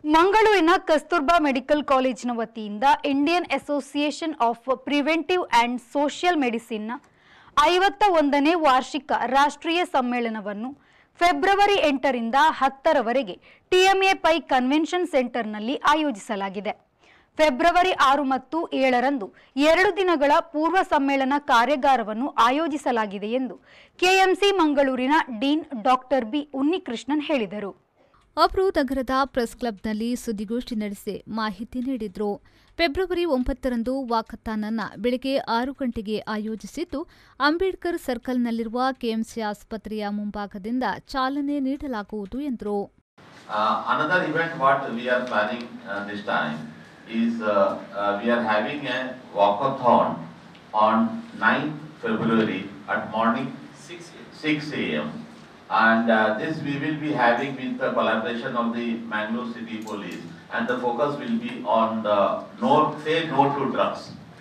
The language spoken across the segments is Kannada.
ಮಂಗಳೂರಿನ ಕಸ್ತೂರ್ಬಾ ಮೆಡಿಕಲ್ ಕಾಲೇಜಿನ ವತಿಯಿಂದ Indian association of preventive and social ಮೆಡಿಸಿನ್ನ ಐವತ್ತ ಒಂದನೇ ವಾರ್ಷಿಕ ರಾಷ್ಟ್ರೀಯ ಸಮ್ಮೇಳನವನ್ನು ಫೆಬ್ರವರಿ ಎಂಟರಿಂದ ಹತ್ತರವರೆಗೆ ಟಿಎಂಎ ಪೈ ಕನ್ವೆನ್ಷನ್ ಸೆಂಟರ್ನಲ್ಲಿ ಆಯೋಜಿಸಲಾಗಿದೆ ಫೆಬ್ರವರಿ ಆರು ಮತ್ತು ಏಳರಂದು ಎರಡು ದಿನಗಳ ಪೂರ್ವ ಸಮ್ಮೇಳನ ಕಾರ್ಯಾಗಾರವನ್ನು ಆಯೋಜಿಸಲಾಗಿದೆ ಎಂದು ಕೆಎಂಸಿ ಮಂಗಳೂರಿನ ಡೀನ್ ಡಾಕ್ಟರ್ ಬಿ ಉನ್ನಿಕೃಷ್ಣನ್ ಹೇಳಿದರು ಅವರು ನಗರದ ಪ್ರೆಸ್ ಕ್ಲಬ್ನಲ್ಲಿ ಸುದ್ದಿಗೋಷ್ಠಿ ನಡೆಸಿ ಮಾಹಿತಿ ನೀಡಿದರು ಫೆಬ್ರವರಿ ಒಂಬತ್ತರಂದು ವಾಕಥಾನ್ ಅನ್ನ ಬೆಳಗ್ಗೆ ಆರು ಗಂಟೆಗೆ ಆಯೋಜಿಸಿದ್ದು ಅಂಬೇಡ್ಕರ್ ಸರ್ಕಲ್ನಲ್ಲಿರುವ ಕೆಎಂಸಿ ಆಸ್ಪತ್ರೆಯ ಮುಂಭಾಗದಿಂದ ಚಾಲನೆ ನೀಡಲಾಗುವುದು ಎಂದರು Uh, another event what we are planning uh, this time is uh, uh, we are having a walkathon on 9th February at morning 6 a.m. And uh, this we will be having with the collaboration of the Mangalore City Police and the focus will be on the no, say no to drugs.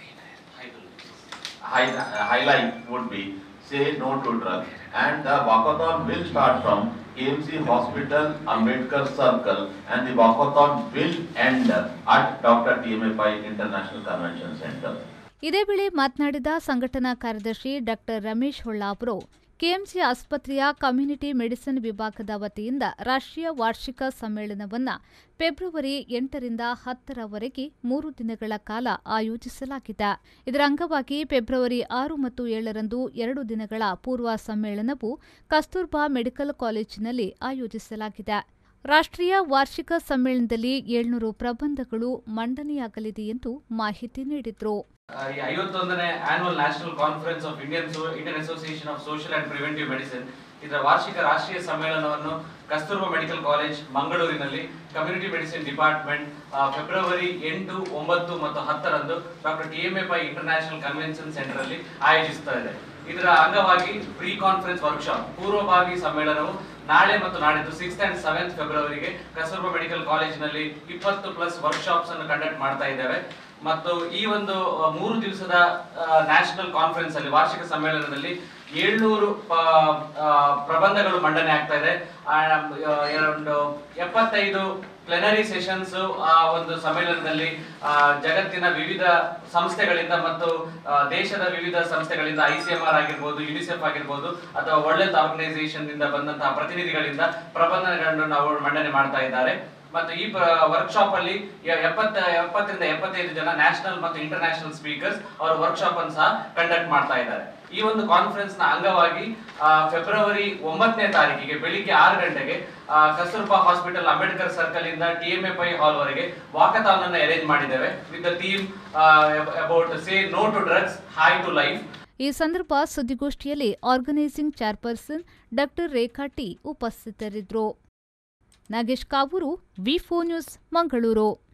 High, highlight would be say no to drugs and the walkathon will start from KMC Hospital, Ambedkar Circle and the walkathon will end at Dr. TMA Pai International Convention Center. ಇದೇ ವೇಳೆ ಮಾತನಾಡಿದ ಸಂಘಟನಾ ಕಾರ್ಯದರ್ಶಿ ಡಾಕ್ಟರ್ ರಮೇಶ್ ಹೊಳ್ಳ ಅವರು ಕೆಎಂಸಿ ಆಸ್ಪತ್ರೆಯ ಕಮ್ಯುನಿಟಿ ಮೆಡಿಸಿನ್ ವಿಭಾಗದ ವತಿಯಿಂದ ರಾಷ್ಟ್ರೀಯ ವಾರ್ಷಿಕ ಸಮ್ಮೇಳನವನ್ನು ಫೆಬ್ರವರಿ ಎಂಟರಿಂದ ಹತ್ತರವರೆಗೆ ಮೂರು ದಿನಗಳ ಕಾಲ ಆಯೋಜಿಸಲಾಗಿದೆ ಇದರ ಅಂಗವಾಗಿ ಫೆಬ್ರವರಿ ಆರು ಮತ್ತು ಏಳರಂದು ಎರಡು ದಿನಗಳ ಪೂರ್ವ ಸಮ್ಮೇಳನವು ಕಸ್ತೂರ್ಬಾ ಮೆಡಿಕಲ್ ಕಾಲೇಜಿನಲ್ಲಿ ಆಯೋಜಿಸಲಾಗಿದೆ ರಾಷ್ಟ್ರೀಯ ವಾರ್ಷಿಕ ಸಮ್ಮೇಳನದಲ್ಲಿ ಏಳ್ನೂರು ಪ್ರಬಂಧಗಳು ಮಂಡನೆಯಾಗಲಿದೆ ಎಂದು ಮಾಹಿತಿ ನೀಡಿದರು ಆ, ಈ ಐವತ್ತೊಂದನೇ annual national conference of Indian Indian association of social and preventive medicine ಇದರ ವಾರ್ಷಿಕ ರಾಷ್ಟ್ರೀಯ ಸಮ್ಮೇಳನವನ್ನು ಕಸ್ತೂರ್ಬಾ ಮೆಡಿಕಲ್ ಕಾಲೇಜ್ ಮಂಗಳೂರಿನಲ್ಲಿ ಕಮ್ಯುನಿಟಿ ಮೆಡಿಸಿನ್ ಡಿಪಾರ್ಟ್ಮೆಂಟ್ ಆ, ಫೆಬ್ರವರಿ ಎಂಟು ಒಂಬತ್ತು ಮತ್ತು ಹತ್ತರಂದು doctor T M A Pai international convention centre ಅಲ್ಲಿ ಆಯೋಜಿಸ್ತಾ ಇದೆ ಇದರ ಅಂಗವಾಗಿ ಪ್ರೀ ಕಾನ್ಫರೆನ್ಸ್ ವರ್ಕ್ಶಾಪ್ ಪೂರ್ವಭಾವಿ ಸಮ್ಮೇಳನವು ನಾಳೆ ಮತ್ತು ನಾಡಿದ್ದು ಸಿಕ್ಸ್ ಅಂಡ್ ಸೆವೆಂತ್ ಫೆಬ್ರವರಿಗೆ ಕಸ್ತೂರ್ಬಾ ಮೆಡಿಕಲ್ ಕಾಲೇಜಿನಲ್ಲಿ ಇಪ್ಪತ್ತು ಪ್ಲಸ್ ವರ್ಕ್ಶಾಪ್ಸ್ ಅನ್ನು ಕಂಡಕ್ಟ್ ಮಾಡ್ತಾ ಇದ್ದೇವೆ ಮತ್ತು ಈ ಒಂದು ಆ, ಮೂರು ದಿವಸದ ನ್ಯಾಷನಲ್ ಕಾನ್ಫರೆನ್ಸ್ ಅಲ್ಲಿ ವಾರ್ಷಿಕ ಸಮ್ಮೇಳನದಲ್ಲಿ ಏಳ್ನೂರು ಪ್ರಬಂಧಗಳು ಮಂಡನೆ ಆಗ್ತಾ ಇದೆ ಆ, ಆ, ಒಂದು ಎಪ್ಪತ್ತೈದು ಪ್ಲೆನರಿ ಸೆಷನ್ಸ್ ಆ ಒಂದು ಸಮ್ಮೇಳನದಲ್ಲಿ ಆ, ಜಗತ್ತಿನ ವಿವಿಧ ಸಂಸ್ಥೆಗಳಿಂದ ಮತ್ತು ಆ, ದೇಶದ ವಿವಿಧ ಸಂಸ್ಥೆಗಳಿಂದ ಐ ಸಿ ಎಂ ಆರ್ ಆಗಿರ್ಬೋದು ಯುನಿಸೆಫ್ ಆಗಿರ್ಬೋದು ಅಥವಾ ವರ್ಲ್ಡ್ ಆರ್ಗನೈಸೇಷನ್ ಇಂದ ಬಂದಂತಹ ಪ್ರತಿನಿಧಿಗಳಿಂದ ಪ್ರಬಂಧಗಳನ್ನು ನಾವು ಮಂಡನೆ ಮಾಡ್ತಾ ಇದ್ದಾರೆ ಮತ್ತು ಈ ವರ್ಕ್ಶಾಪ್ ಅಲ್ಲಿ ಎ- ಎಪ್ಪತ್ತ ಎಪ್ಪತ್ತರಿಂದ ಎಪ್ಪತ್ತೈದು ಜನ ನ್ಯಾಷನಲ್ ಮತ್ತು ಇಂಟರ್ನ್ಯಾಷನಲ್ ಸ್ಪೀಕರ್ಸ್ ಅವರ ವರ್ಕ್ಶಾಪ್ ಅನ್ನು ಸಹ ಕಂಡಕ್ಟ್ ಮಾಡ್ತಾ ಇದ್ದಾರೆ ಈ ಒಂದು ಕಾನ್ಫರೆನ್ಸ್ ನ ಅಂಗವಾಗಿ ಆ, ಫೆಬ್ರವರಿ ಒಂಬತ್ತನೇ ತಾರೀಕಿಗೆ ಬೆಳಿಗ್ಗೆ ಆರು ಗಂಟೆಗೆ ಆ, ಕಸ್ತೂರ್ಬಾ ಹಾಸ್ಪಿಟಲ್ ಅಂಬೇಡ್ಕರ್ ಸರ್ಕಲ್ ಇಂದ T M A Pai hall ವರೆಗೆ ವಾಕಥಾನ್ ಅನ್ನು ಅರೇಂಜ್ ಮಾಡಿದ್ದೇವೆ with the theme about say no to drugs high to life ಈ ಸಂದರ್ಭ ಸುದ್ದಿಗೋಷ್ಠಿಯಲ್ಲಿ organising chairperson doctor Rekha T ಉಪಸ್ಥಿತರಿದ್ದರು ನಾಗೇಶ್ ಕಾವೂರು ವಿ ನ್ಯೂಸ್ ಮಂಗಳೂರು